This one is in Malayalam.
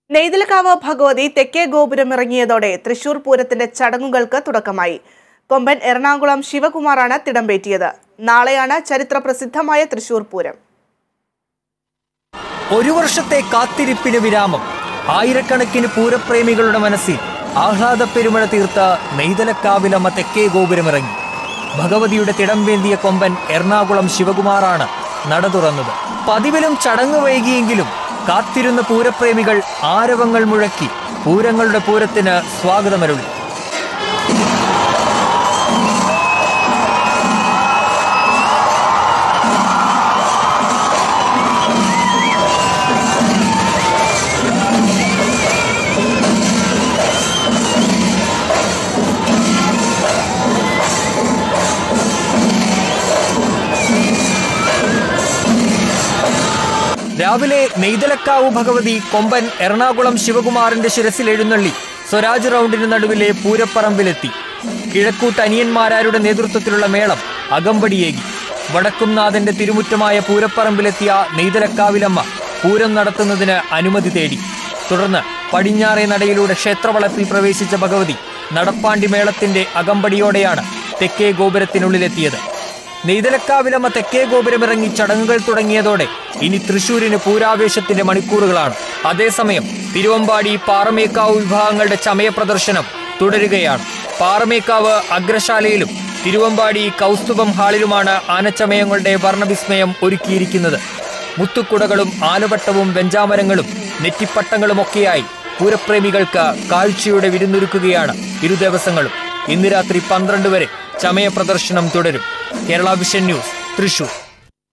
നെയ്തലക്കാവ് ഭഗവതി തെക്കേ ഗോപുരം ഇറങ്ങിയതോടെ തൃശൂർ പൂരത്തിന്റെ ചടങ്ങുകൾക്ക് തുടക്കമായി കൊമ്പൻ എറണാകുളം ശിവകുമാറാണ് തിടമ്പേറ്റിയത് നാളെയാണ് ചരിത്ര പ്രസിദ്ധമായ തൃശൂർ പൂരം ഒരു വർഷത്തെ കാത്തിരിപ്പിന് വിരാമം ആയിരക്കണക്കിന് പൂരപ്രേമികളുടെ മനസ്സിൽ ആഹ്ലാദ പെരുമഴ തീർത്ത നെയ്തലക്കാവിലമ്മ തെക്കേ ഗോപുരമിറങ്ങി ഭഗവതിയുടെ തിടമ്പേന്തിയ കൊമ്പൻ എറണാകുളം ശിവകുമാറാണ് നട തുറന്നത് പതിവിലും ചടങ്ങ് വൈകിയെങ്കിലും കാത്തിരുന്ന പൂരപ്രേമികൾ ആരവങ്ങൾ മുഴക്കി പൂരങ്ങളുടെ പൂരത്തിന് സ്വാഗതമരുളി രാവിലെ നെയ്തലക്കാവ് ഭഗവതി കൊമ്പൻ എറണാകുളം ശിവകുമാറിന്റെ ശിരസിൽ എഴുന്നള്ളി സ്വരാജ് റൗണ്ടിന് നടുവിലെ പൂരപ്പറമ്പിലെത്തി കിഴക്കൂട്ട് അനിയന്മാരാരുടെ നേതൃത്വത്തിലുള്ള മേളം അകമ്പടിയേകി വടക്കുംനാഥന്റെ തിരുമുറ്റമായ പൂരപ്പറമ്പിലെത്തിയ നെയ്തലക്കാവിലമ്മ പൂരം നടത്തുന്നതിന് അനുമതി തേടി തുടർന്ന് പടിഞ്ഞാറേ നടയിലൂടെ ക്ഷേത്രവളപ്പിൽ പ്രവേശിച്ച ഭഗവതി നടപ്പാണ്ടി മേളത്തിന്റെ അകമ്പടിയോടെയാണ് തെക്കേ ഗോപുരത്തിനുള്ളിലെത്തിയത് നെയ്തലക്കാവിലമ്മ തെക്കേ ഗോപുരമിറങ്ങി ചടങ്ങുകൾ തുടങ്ങിയതോടെ ഇനി തൃശൂരിന് പൂരാവേശത്തിന്റെ മണിക്കൂറുകളാണ് അതേസമയം തിരുവമ്പാടി പാറമേക്കാവ് വിഭാഗങ്ങളുടെ ചമയ പ്രദർശനം തുടരുകയാണ് പാറമേക്കാവ് അഗ്രശാലയിലും തിരുവമ്പാടി കൗസ്തുഭം ഹാളിലുമാണ് ആനച്ചമയങ്ങളുടെ വർണ്ണവിസ്മയം ഒരുക്കിയിരിക്കുന്നത് മുത്തുക്കുടകളും ആലുവട്ടവും വെഞ്ചാമരങ്ങളും നെറ്റിപ്പട്ടങ്ങളുമൊക്കെയായി പൂരപ്രേമികൾക്ക് കാഴ്ചയുടെ വിരുന്നൊരുക്കുകയാണ് ഇരു ദിവസങ്ങളും ഇന്ന് രാത്രി പന്ത്രണ്ട് വരെ ചമയ പ്രദർശനം തുടരും കേരള വിഷൻ ന്യൂസ് തൃശൂർ